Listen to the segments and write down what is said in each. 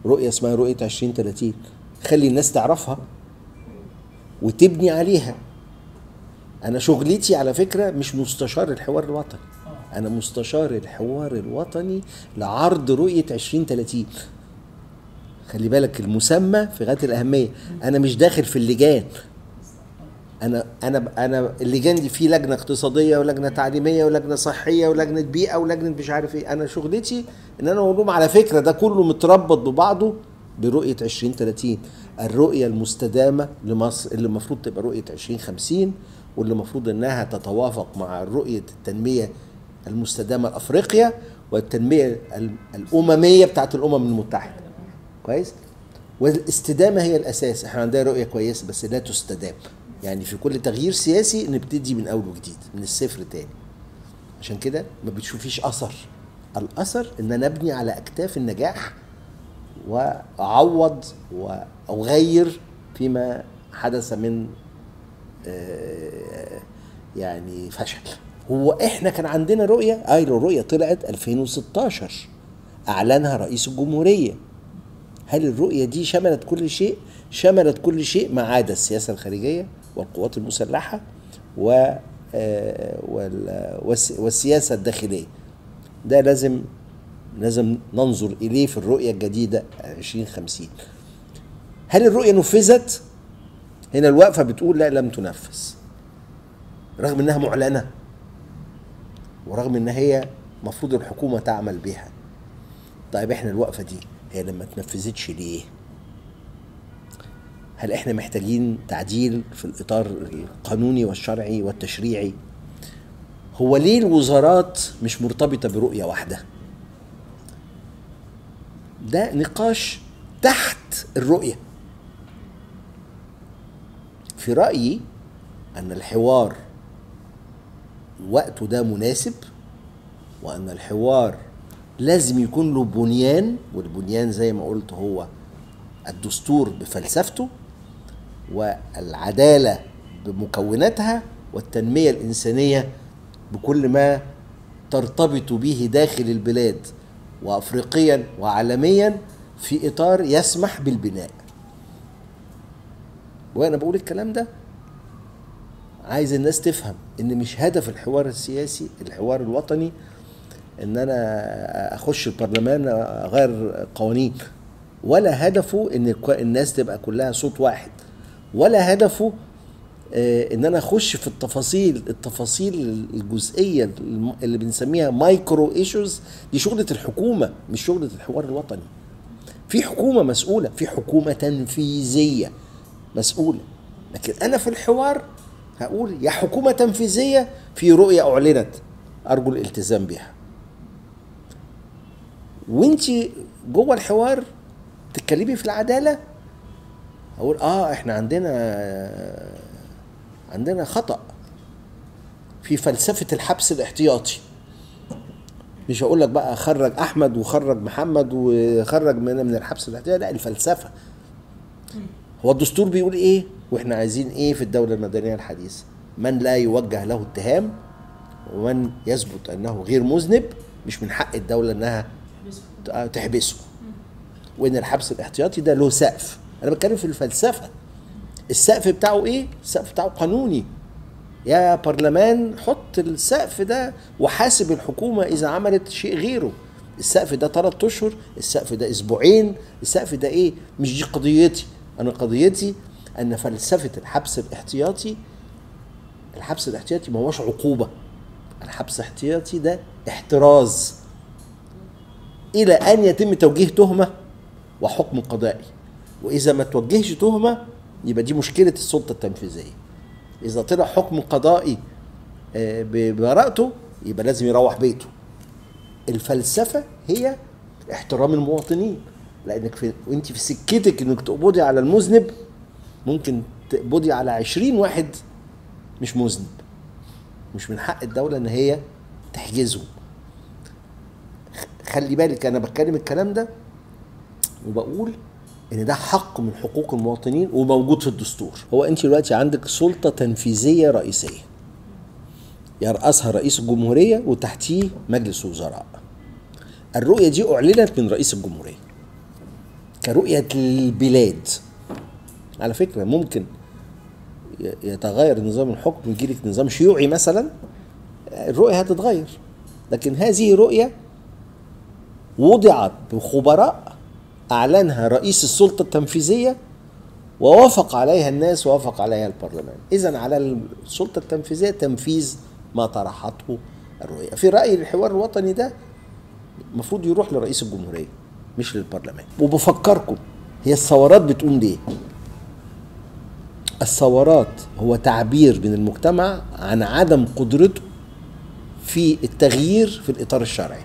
رؤيه اسمها رؤيه 2030 خلي الناس تعرفها وتبني عليها انا شغلتي على فكره مش مستشار الحوار الوطني انا مستشار الحوار الوطني لعرض رؤيه 2030 خلي بالك المسمى في غايه الاهميه انا مش داخل في اللجان انا انا انا اللجان دي في لجنه اقتصاديه ولجنه تعليميه ولجنه صحيه ولجنه بيئه ولجنه مش عارف ايه انا شغلتي ان انا اقول لهم على فكره ده كله متربط ببعضه برؤيه 2030 الرؤيه المستدامه لمصر اللي المفروض تبقى رؤيه 2050 واللي المفروض انها تتوافق مع رؤيه التنميه المستدامه لافريقيا والتنميه ال- الامميه بتاعت الامم المتحده كويس والاستدامه هي الاساس احنا عندنا رؤيه كويسه بس لا تستدام يعني في كل تغيير سياسي نبتدي من اول وجديد من الصفر تاني عشان كده ما بتشوفيش اثر الاثر ان انا ابني على اكتاف النجاح واعوض واغير فيما حدث من آه، يعني فشل هو احنا كان عندنا رؤيه ايوه الرؤيه طلعت 2016 اعلنها رئيس الجمهوريه هل الرؤيه دي شملت كل شيء شملت كل شيء ما عدا السياسه الخارجيه والقوات المسلحه و آه، وال- والس- والسياسه الداخليه ده لازم لازم ننظر اليه في الرؤيه الجديده 2050 هل الرؤيه نفذت هنا الوقفه بتقول لا لم تنفذ رغم انها معلنه ورغم ان هي مفروض الحكومه تعمل بها طيب احنا الوقفه دي هي لما تنفذتش ليه هل احنا محتاجين تعديل في الاطار القانوني والشرعي والتشريعي هو ليه الوزارات مش مرتبطه برؤيه واحده ده نقاش تحت الرؤيه في رايي ان الحوار وقته ده مناسب وان الحوار لازم يكون له بنيان والبنيان زي ما قلت هو الدستور بفلسفته والعداله بمكوناتها والتنميه الانسانيه بكل ما ترتبط به داخل البلاد وافريقيا وعالميا في اطار يسمح بالبناء وانا بقول الكلام ده عايز الناس تفهم ان مش هدف الحوار السياسي الحوار الوطني ان انا اخش البرلمان اغير قوانين ولا هدفه ان الك- الناس تبقى كلها صوت واحد ولا هدفه آه، ان انا اخش في التفاصيل التفاصيل الجزئيه الم- اللي بنسميها مايكرو ايشوز دي شغله الحكومه مش شغله الحوار الوطني في حكومه مسؤوله في حكومه تنفيذيه مسؤوله لكن انا في الحوار هقول يا حكومه تنفيذيه في رؤيه اعلنت ارجو الالتزام بها وانت جوه الحوار تتكلمي في العداله اقول اه احنا عندنا عندنا خطا في فلسفه الحبس الاحتياطي مش هقول لك بقى خرج احمد وخرج محمد وخرج من من الحبس الاحتياطي لا الفلسفه هو الدستور بيقول ايه واحنا عايزين ايه في الدوله المدنيه الحديثه من لا يوجه له اتهام ومن يثبت انه غير مذنب مش من حق الدوله انها ت- تحبسه وان الحبس الاحتياطي ده له سقف انا بتكلم في الفلسفه السقف بتاعه ايه السقف بتاعه قانوني يا برلمان حط السقف ده وحاسب الحكومه اذا عملت شيء غيره السقف ده ثلاث اشهر السقف ده اسبوعين السقف ده ايه مش دي قضيتي انا قضيتي ان فلسفه الحبس الاحتياطي الحبس الاحتياطي ما هوش عقوبه الحبس الاحتياطي ده احتراز الى ان يتم توجيه تهمه وحكم قضائي واذا ما توجهش تهمه يبقى دي مشكله السلطه التنفيذيه اذا طلع حكم قضائي آه، ببراءته يبقى لازم يروح بيته الفلسفه هي احترام المواطنين لانك في وانت في سكتك انك تقبضي على المذنب ممكن تقبضي على عشرين واحد مش مذنب مش من حق الدولة ان هي تحجزهم خلي بالك انا بتكلم الكلام ده وبقول ان ده حق من حقوق المواطنين وموجود في الدستور هو انت دلوقتي عندك سلطة تنفيذية رئيسية يرأسها رئيس الجمهورية وتحتيه مجلس وزراء الرؤية دي أعلنت من رئيس الجمهورية كرؤيه للبلاد على فكره ممكن ي- يتغير نظام الحكم يجي لك نظام شيوعي مثلا الرؤيه هتتغير لكن هذه رؤيه وضعت بخبراء اعلنها رئيس السلطه التنفيذيه ووافق عليها الناس ووافق عليها البرلمان اذا على السلطه التنفيذيه تنفيذ ما طرحته الرؤيه في رايي الحوار الوطني ده المفروض يروح لرئيس الجمهوريه مش للبرلمان وبفكركم هي الثورات بتقوم ليه الثورات هو تعبير من المجتمع عن عدم قدرته في التغيير في الاطار الشرعي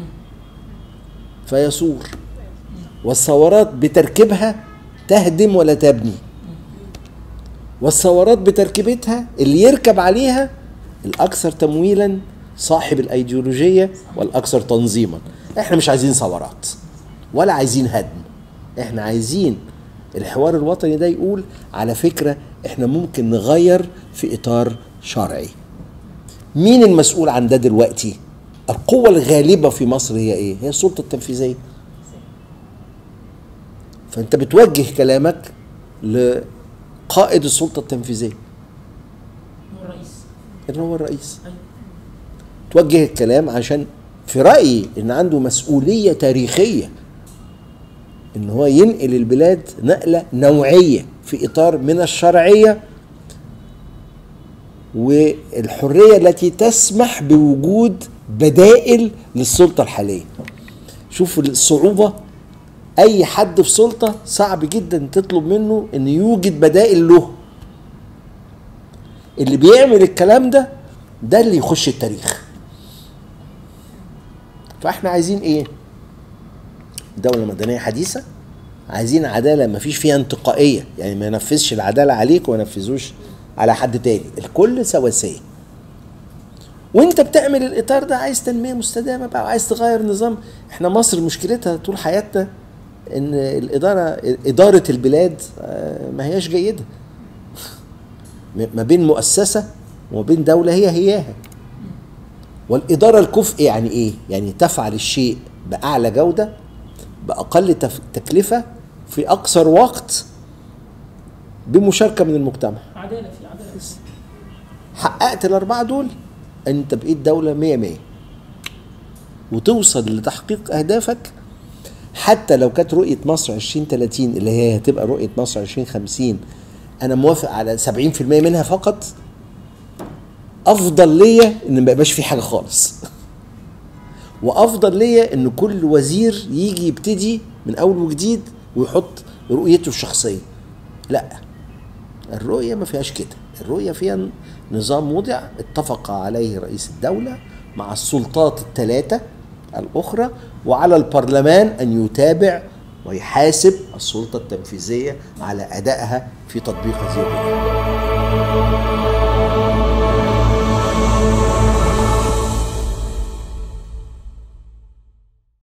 فيثور والثورات بتركيبها تهدم ولا تبني والثورات بتركيبتها اللي يركب عليها الاكثر تمويلا صاحب الايديولوجيه والاكثر تنظيما احنا مش عايزين ثورات ولا عايزين هدم احنا عايزين الحوار الوطني ده يقول على فكره احنا ممكن نغير في اطار شرعي مين المسؤول عن ده دلوقتي القوة الغالبة في مصر هي ايه هي السلطة التنفيذية فانت بتوجه كلامك لقائد السلطة التنفيذية هو الرئيس اللي هو الرئيس أيوة. توجه الكلام عشان في رأيي ان عنده مسؤولية تاريخية ان هو ينقل البلاد نقلة نوعية في اطار من الشرعية والحرية التي تسمح بوجود بدائل للسلطة الحالية شوفوا الصعوبة اي حد في سلطة صعب جدا تطلب منه ان يوجد بدائل له اللي بيعمل الكلام ده ده اللي يخش التاريخ فاحنا عايزين ايه دولة مدنية حديثة عايزين عدالة ما فيش فيها انتقائية يعني ما ينفذش العدالة عليك وما ينفذوش على حد تاني الكل سواسية وانت بتعمل الاطار ده عايز تنمية مستدامة بقى وعايز تغير نظام احنا مصر مشكلتها طول حياتنا ان الادارة ادارة البلاد آه، ما هياش جيدة ما بين مؤسسة وما بين دولة هي هياها والإدارة الكفء يعني إيه؟ يعني تفعل الشيء بأعلى جودة بأقل تف- تكلفة في أقصر وقت بمشاركة من المجتمع عداله في عداله حققت الأربعة دول أنت بقيت دولة مية مية وتوصل لتحقيق أهدافك حتى لو كانت رؤية مصر 2030 اللي هي هتبقى رؤية مصر 2050 أنا موافق على 70% منها فقط أفضل ليا إن ما يبقاش في حاجة خالص وأفضل ليا إن كل وزير يجي يبتدي من أول وجديد ويحط رؤيته الشخصية لا الرؤية ما فيهاش كده الرؤية فيها نظام وضع اتفق عليه رئيس الدولة مع السلطات الثلاثة الأخرى وعلى البرلمان أن يتابع ويحاسب السلطة التنفيذية على أدائها في تطبيق هذه الرؤية